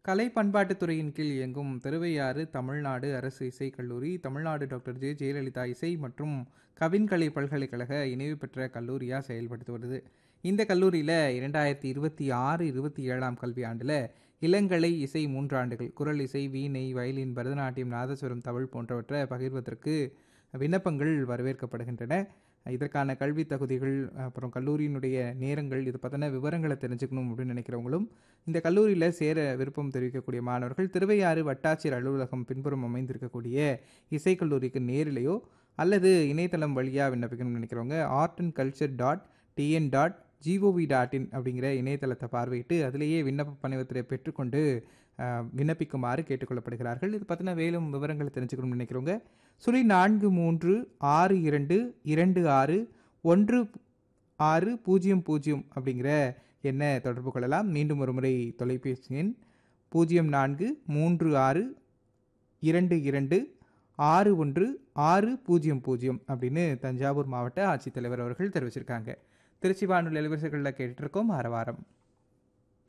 கலை பண்பாட்டுத் துறையின் கீழ் இயங்கும் திருவையாறு தமிழ்நாடு அரசு இசைக் கல்லூரி தமிழ்நாடு டாக்டர் ஜெ ஜெயலலிதா இசை மற்றும் கவின்கலை பல்கலைக்கழக இணைவு பெற்ற கல்லூரியாக செயல்படுத்தி வருது இந்த கல்லூரியில் இரண்டாயிரத்தி இருபத்தி ஆறு இருபத்தி ஏழாம் கல்வியாண்டில் இளங்கலை இசை மூன்றாண்டுகள் குரல் இசை வீணை வயலின் பரதநாட்டியம் நாதஸ்வரம் தமிழ் போன்றவற்றை பகிர்வதற்கு விண்ணப்பங்கள் வரவேற்கப்படுகின்றன இதற்கான கல்வி தகுதிகள் அப்புறம் கல்லூரியினுடைய நேரங்கள் இது பற்றின விவரங்களை தெரிஞ்சுக்கணும் அப்படின்னு நினைக்கிறவங்களும் இந்த கல்லூரியில் சேர விருப்பம் தெரிவிக்கக்கூடிய மாணவர்கள் திருவையாறு வட்டாட்சியர் அலுவலகம் பின்புறம் அமைந்திருக்கக்கூடிய இசைக்கல்லூரிக்கு நேரிலேயோ அல்லது இணையதளம் வழியாக விண்ணப்பிக்கணும்னு நினைக்கிறவங்க art and culture dot TN dot G O V dot in அப்படிங்கிற இணையதளத்தை பார்வையிட்டு அதிலேயே விண்ணப்ப பணிவத்திரை பெற்றுக்கொண்டு அஹ், விண்ணப்பிக்குமாறு கேட்டுக்கொள்ளப்படுகிறார்கள் இது பற்றின மேலும் விவரங்களை தெரிஞ்சுக்கணும்னு நினைக்கிறவங்க சுழி நான்கு மூன்று ஆறு இரண்டு இரண்டு ஆறு ஒன்று ஆறு பூஜ்ஜியம் பூஜ்ஜியம் அப்படிங்கிற எண்ணை தொடர்பு கொள்ளலாம் மீண்டும் ஒரு முறை தொலைபேசி எண் பூஜ்ஜியம் நான்கு மூன்று ஆறு இரண்டு இரண்டு ஆறு ஒன்று ஆறு பூஜ்ஜியம் பூஜ்ஜியம் அப்படின்னு தஞ்சாவூர் மாவட்ட ஆட்சித்தலைவர் அவர்கள் தெரிவிச்சிருக்காங்க திருச்சி வானொலி அலுவலர்களில் கேட்டுருக்கோம் ஆரவாரம்